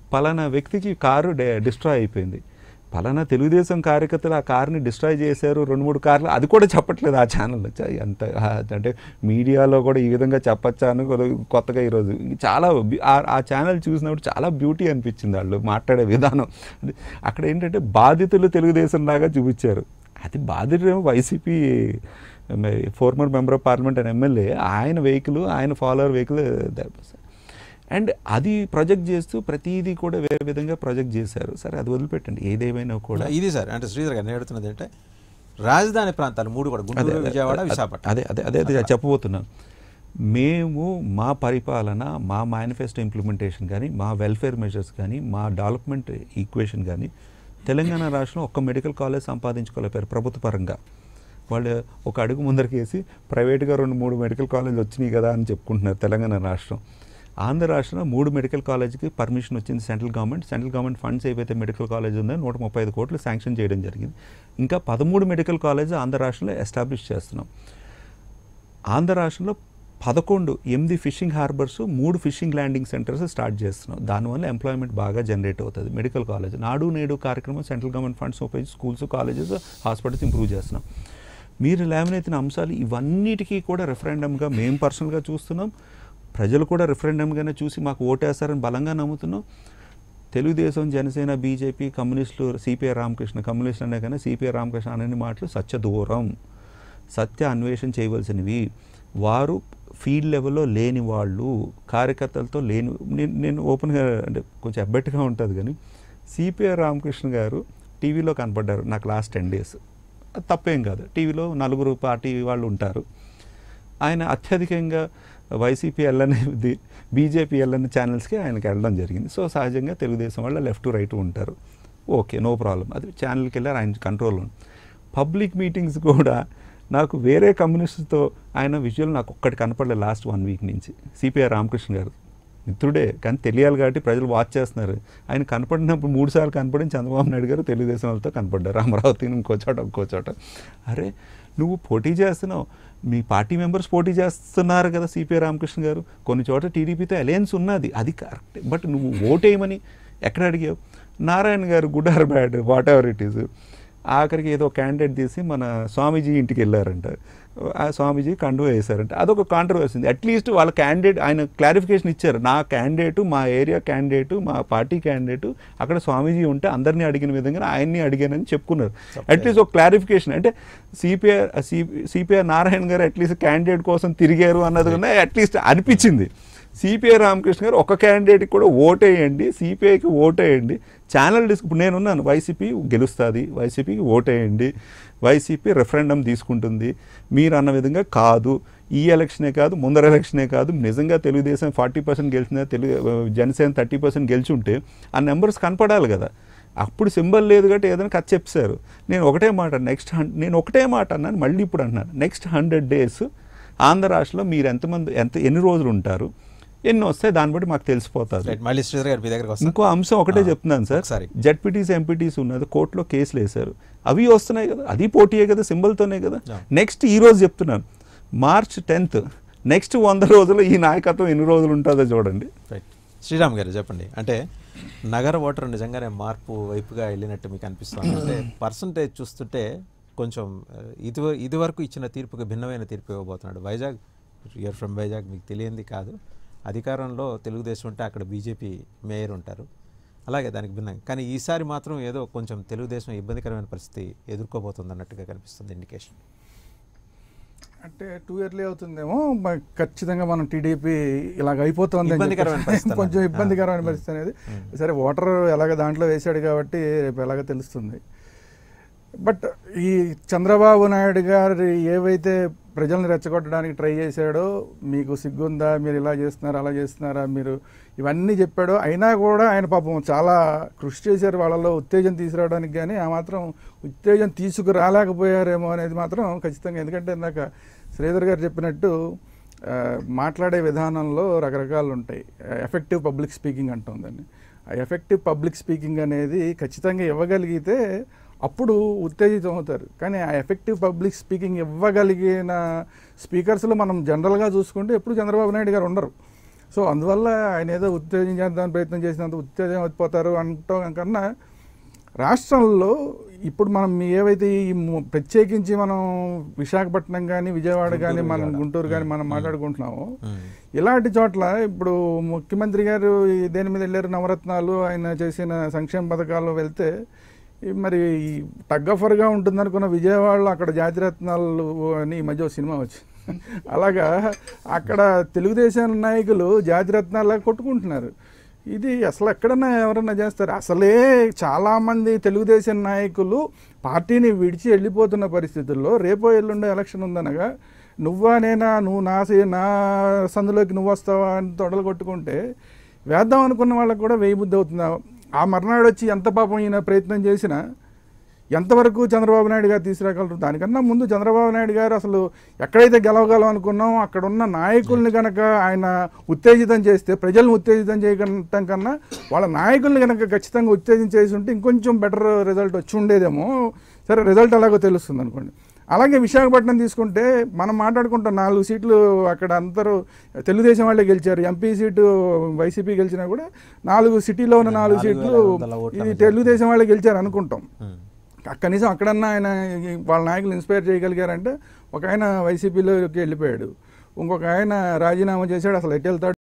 పలానా వ్యక్తికి car destroy అయిపోయింది పలానా తెలుగుదేశం కార్యకర్తలు ఆ కార్ని డిస్ట్రాయ్ చేశారు రెండు మూడు కార్లు అది కూడా చెప్పట్లేదు ఆ ఛానల్ అంత ఆ, అంటే మీడియాలో కూడా ఈ విధంగా చెప్పచ్చా అని కూడా కొత్తగా ఈరోజు చాలా బ్యూ- ఆ- ఆ ఛానల్ చూసినప్పుడు చాలా బ్యూటీ అనిపించింది వాళ్ళు మాట్లాడే విధానం అది అక్కడ ఏంటంటే బాధితులు తెలుగుదేశం లాగా చూపించారు అది బాధితులు YCP former member of parliament and MLA ఆయన వెహికల్ ఆయన ఫాలోవర్ వెహికల్ అండ్ అది ప్రొజెక్ట్ చేస్తూ ప్రతిదీ కూడా వేరే విధంగా ప్రొజెక్ట్ చేశారు సరే అది వదిలిపెట్టండి ఏదేమైనా కూడా ఇది సార్ అంటే శ్రీధర్ గారు నేను అడుగుతున్నది అంటే రాజధాని ప్రాంతాలు మూడు కూడా గుంటూరు అదే, విజయవాడ అదే, విశాఖపట్నం అదే అదే అదే అదే చెప్పబోతున్నాను మేము మా పరిపాలన మా మేనిఫెస్టో ఇంప్లిమెంటేషన్ కానీ మా వెల్ఫేర్ మెజర్స్ కానీ మా డెవలప్మెంట్ ఈక్వేషన్ కానీ తెలంగాణ రాష్ట్రంలో ఒక్క మెడికల్ కాలేజ్ సంపాదించుకోలేపారు ప్రభుత్వ పరంగా వాళ్ళు ఒక అడుగు ముందరికి వేసి ప్రైవేట్గా రెండు మూడు మెడికల్ కాలేజీలు వచ్చినాయి కదా అని చెప్పుకుంటున్నారు తెలంగాణ రాష్ట్రం ఆంధ్ర రాష్ట్రంలో మూడు మెడికల్ కాలేజ్కి పర్మిషన్ వచ్చింది central government central government funds ఏవైతే మెడికల్ కాలేజ్ ఉందో నూట ముప్పై ఐదు కోట్లు శాంక్షన్ చేయడం జరిగింది ఇంకా పదమూడు మెడికల్ కాలేజ్ ఆంధ్ర రాష్ట్రంలో ఎస్టాబ్లిష్ చేస్తున్నాం ఆంధ్ర రాష్ట్రంలో పదకొండు ఎనిమిది ఫిషింగ్ హార్బర్స్ మూడు ఫిషింగ్ ల్యాండింగ్ సెంటర్స్ స్టార్ట్ చేస్తున్నాం దానివల్ల ఎంప్లాయ్మెంట్ బాగా జనరేట్ అవుతుంది మెడికల్ కాలేజ్ నాడు నేడు కార్యక్రమం సెంట్రల్ గవర్నమెంట్ ఫండ్స్ ఉపయోగించి స్కూల్స్ కాలేజెస్ హాస్పిటల్స్ ఇంప్రూవ్ చేస్తున్నాం మీరు లేవనెత్తిన అంశాలు ఇవన్నిటికీ కూడా రెఫరెండంగా మేము పర్సనల్గా చూస్తున్నాం ప్రజలు కూడా రెఫరెండంగానే చూసి మాకు ఓటేస్తారని బలంగా నమ్ముతున్నాం తెలుగుదేశం జనసేన బీజేపీ కమ్యూనిస్టులు సిపిఐ రామకృష్ణ కమ్యూనిస్టులు అనే కానీ సిపిఐ రామకృష్ణ అనే మాటలు సత్య దూరం సత్య అన్వేషణ చేయవలసినవి వారు ఫీల్డ్ లెవెల్లో లేని వాళ్ళు కార్యకర్తలతో లేని నేను నేను ఓపెన్గా అంటే కొంచెం అబ్బెట్టుగా ఉంటుంది కానీ సిపిఐ రామకృష్ణ గారు టీవీలో కనపడ్డారు నాకు లాస్ట్ టెన్ డేస్ అది తప్పేం కాదు టీవీలో నలుగురు పార్టీ వాళ్ళు ఉంటారు ఆయన అత్యధికంగా వైసీపీ ఎల్లని బీజేపీ ఎల్లని ఛానల్స్కి ఆయనకి వెళ్ళడం జరిగింది సో సహజంగా తెలుగుదేశం వాళ్ళ లెఫ్ట్ రైట్ ఉంటారు ఓకే నో ప్రాబ్లం అది ఛానల్కి వెళ్ళారు ఆయన కంట్రోల్ ఉంది పబ్లిక్ మీటింగ్స్ కూడా నాకు వేరే కమ్యూనిస్ట్తో ఆయన విజువల్ నాకు ఒక్కటి కనపడలేదు లాస్ట్ వన్ వీక్ నుంచి సిపిఐ రామకృష్ణ గారు మిత్రుడే కానీ తెలియాలి కాబట్టి ప్రజలు వాచ్ చేస్తున్నారు ఆయన కనపడినప్పుడు మూడు సార్లు కనపడిన చంద్రబాబు నాయుడు గారు తెలుగుదేశం వాళ్ళతో కనపడ్డారు అమరావతి ఇంకో చోట ఇంకో చోట అరే నువ్వు పోటీ చేస్తున్నావు మీ పార్టీ మెంబర్స్ పోటీ చేస్తున్నారు కదా సిపిఐ రామకృష్ణ గారు కొన్ని చోట టీడీపీతో అలయన్స్ ఉన్నది అది కరెక్ట్ బట్ నువ్వు ఓటేయమని ఎక్కడ అడిగావు నారాయణ గారు good or bad whatever it is ఆఖరికి ఏదో క్యాండిడేట్ తీసి మన స్వామీజీ ఇంటికి వెళ్ళారంట ఆ స్వామీజీ కండువ వేశారంట అదొక కాంట్రవర్సీ అట్లీస్ట్ వాళ్ళ క్యాండిడేట్ ఆయన క్లారిఫికేషన్ ఇచ్చారు నా క్యాండిడేటు మా ఏరియా క్యాండిడేటు మా పార్టీ క్యాండిడేటు అక్కడ స్వామీజీ ఉంటే అందరినీ అడిగిన విధంగా ఆయన్ని అడిగానని చెప్పుకున్నారు అట్లీస్ట్ ఒక క్లారిఫికేషన్ అంటే సిపిఐ సిపిఐ నారాయణ గారు అట్లీస్ట్ క్యాండిడేట్ కోసం తిరిగారు అన్నది కూడా అట్లీస్ట్ అనిపించింది సిపిఐ రామకృష్ణ గారు ఒక క్యాండిడేట్కి కూడా ఓటేయండి సిపిఐకి ఓటేయండి ఛానల్ డిస్క్ ఇప్పుడు నేనున్నాను వైసీపీ గెలుస్తుంది వైసీపీకి ఓటేయండి వైసీపీ రెఫరెండం తీసుకుంటుంది మీరు అన్న విధంగా కాదు ఈ ఎలక్షనే కాదు ముందర ఎలక్షనే కాదు నిజంగా తెలుగుదేశం ఫార్టీ పర్సెంట్ గెలిచిన తెలుగు జనసేన థర్టీ పర్సెంట్ గెలిచి ఉంటే ఆ నెంబర్స్ కనపడాలి కదా అప్పుడు సింబల్ లేదు కాబట్టి ఏదైనా కథ చెప్పారు నేను ఒకటే మాట నెక్స్ట్ హండ్ నేను ఒకటే మాట అన్నాను మళ్ళీ ఇప్పుడు అంటున్నాను నెక్స్ట్ హండ్రెడ్ డేస్ ఆంధ్ర రాష్ట్రంలో మీరు ఎంతమంది ఎంత ఎన్ని రోజులు ఉంటారు ఎన్ని వస్తాయి దాన్ని బట్టి మాకు తెలిసిపోతుంది రైట్ మళ్ళీ శ్రీధర్ గారు మీ దగ్గరకు వస్తాను ఇంకో అంశం ఒకటే ఆ, చెప్తున్నాను సార్ ఒకసారి. జడ్పీటీస్ ఎంపీటీస్ ఉన్నది కోర్టులో కేసులు వేశారు అవి వస్తున్నాయి కదా అది పోటీయే కదా సింబల్తోనే కదా Yeah. నెక్స్ట్ ఈ రోజు చెప్తున్నాను మార్చ్ టెన్త్ నెక్స్ట్ వంద రోజులు ఈ నాయకత్వం ఎన్ని రోజులు ఉంటుందో చూడండి రైట్ శ్రీరామ్ గారు చెప్పండి అంటే నగర ఓటర్ నిజంగానే మార్పు వైపుగా వెళ్ళినట్టు మీకు అనిపిస్తుంది అంటే పర్సంటేజ్ చూస్తుంటే కొంచెం ఆ, ఇది ఇది వరకు ఇచ్చిన తీర్పుకి భిన్నమైన తీర్పు ఇవ్వబోతున్నాడు వైజాగ్ యూఆర్ ఫ్రమ్ వైజాగ్ మీకు తెలియంది కాదు అధికారంలో తెలుగుదేశం ఉంటే అక్కడ బీజేపీ మేయర్ ఉంటారు అలాగే దానికి భిన్నంగా కానీ ఈసారి మాత్రం ఏదో కొంచెం తెలుగుదేశం ఇబ్బందికరమైన పరిస్థితి ఎదుర్కోబోతుంది అన్నట్టుగా కనిపిస్తుంది ఇండికేషన్ అంటే టూ ఇయర్లీ అవుతుందేమో మ- ఖచ్చితంగా మనం టీడీపీ ఇలాగ అయిపోతుంది అని ఇబ్బందికరమైన చెప్పేసి పరిస్థితి కొంచెం అన్నది. ఇబ్బందికరమైన ఆ. పరిస్థితి అనేది ఉమ్. సరే ఓటర్ ఎలాగ దాంట్లో వేశాడు కాబట్టి రేపు ఎలాగ తెలుస్తుంది బట్ ఈ చంద్రబాబు నాయుడు గారు ఏవైతే ప్రజల్ని రెచ్చగొట్టడానికి ట్రై చేశాడో మీకు సిగ్గుందా మీరు ఇలా చేస్తున్నారా అలా చేస్తున్నారా మీరు ఇవన్నీ చెప్పాడో అయినా కూడా ఆయన పాపం చాలా కృషి చేశారు వాళ్ళలో ఉత్తేజం తీసుకురావడానికి కానీ ఆ మాత్రం ఉత్తేజం తీసుకురాలేకపోయారేమో అనేది మాత్రం ఖచ్చితంగా ఎందుకంటే ఇందాక శ్రీధర్ గారు చెప్పినట్టు ఆ, మాట్లాడే విధానంలో రకరకాలు ఉంటాయి ఎఫెక్టివ్ పబ్లిక్ స్పీకింగ్ అంటాం దాన్ని ఆ ఎఫెక్టివ్ పబ్లిక్ స్పీకింగ్ అనేది ఖచ్చితంగా ఇవ్వగలిగితే అప్పుడు ఉత్తేజితం అవుతారు కానీ ఆ ఎఫెక్టివ్ పబ్లిక్ స్పీకింగ్ ఇవ్వగలిగిన స్పీకర్స్లో మనం జనరల్గా చూసుకుంటే ఎప్పుడు చంద్రబాబు నాయుడు గారు ఉండరు సో అందువల్ల ఆయన ఏదో ఉత్తేజించేద్దామని ప్రయత్నం చేసినంత ఉత్తేజం అయిపోతారు అంటాం కన్నా రాష్ట్రంలో ఇప్పుడు మనం ఏవైతే ఈ ము- ప్రత్యేకించి మనం విశాఖపట్నం కానీ విజయవాడ కానీ మనం విజయవాడ. గుంటూరు కానీ మ్మ్. మనం మ్మ్. మాట్లాడుకుంటున్నామో మ్మ్. ఇలాంటి చోట్ల ఇప్పుడు ముఖ్యమంత్రి గారు ఈ దేని మీద వెళ్ళారు నవరత్నాలు ఆయన చేసిన సంక్షేమ పథకాలు వెళ్తే ఈ మరి టగ్గఫర్గా ఉంటుంది అనుకున్న విజయవాడలో అక్కడ జాతిరత్నాలు అని ఈ మధ్య ఒక సినిమా వచ్చింది అలాగా అక్కడ తెలుగుదేశం నాయకులు జాతిరత్నాలు కొట్టుకుంటున్నారు ఇది అసలు ఎక్కడన్నా ఎవరన్నా చేస్తారు అసలే చాలామంది తెలుగుదేశం నాయకులు పార్టీని విడిచి వెళ్ళిపోతున్న పరిస్థితుల్లో రేపో ఎల్లుండో ఎలక్షన్ ఉందనగా నువ్వా నేనా నువ్వు నా సే- నా సందులోకి నువ్వు వస్తావా అని తొడలు కొట్టుకుంటే వేద్దాం అనుకున్న వాళ్ళకి కూడా వేయి బుద్ధి అవుతుంది ఆ మర్నాడు వచ్చి ఎంత పాపం ఈయన ప్రయత్నం చేసినా ఎంతవరకు చంద్రబాబు నాయుడు గారు తీసుకురాగలరు దానికన్నా ముందు చంద్రబాబు నాయుడు గారు అసలు ఎక్కడైతే గెలవగలం అనుకున్నాం అక్కడ ఉన్న నాయకుల్ని కనుక ఆయన ఉత్తేజితం చేస్తే ప్రజల్ని ఉత్తేజితం చేయటం కన్నా వాళ్ళ నాయకుల్ని కనుక ఖచ్చితంగా ఉత్తేజం చేసి ఉంటే ఇంకొంచెం బెటర్ రిజల్ట్ వచ్చి ఉండేదేమో సరే రిజల్ట్ ఎలాగో తెలుస్తుంది అనుకోండి అలాగే విశాఖపట్నం తీసుకుంటే మనం మాట్లాడుకుంటాం నాలుగు సీట్లు అక్కడ అందరూ తెలుగుదేశం వాళ్ళే గెలిచారు ఎంపీ సీటు వైసీపీ గెలిచినా కూడా నాలుగు సిటీలో ఉన్న నాలుగు నాలుగు సీట్లు వేల ఐదు వందల ఓట్ల ఇది మెజారిటీ. తెలుగుదేశం వాళ్ళే గెలిచారు అనుకుంటాం మ్మ్. కనీసం అక్కడన్నా ఆయన ఈ వాళ్ళ నాయకులు ఇన్స్పైర్ చేయగలిగారంటే ఒక ఆయన వైసీపీలోకి వెళ్ళిపోయాడు ఇంకొక ఆయన రాజీనామా చేశాడు అసలు ఎటు వెళ్తాడు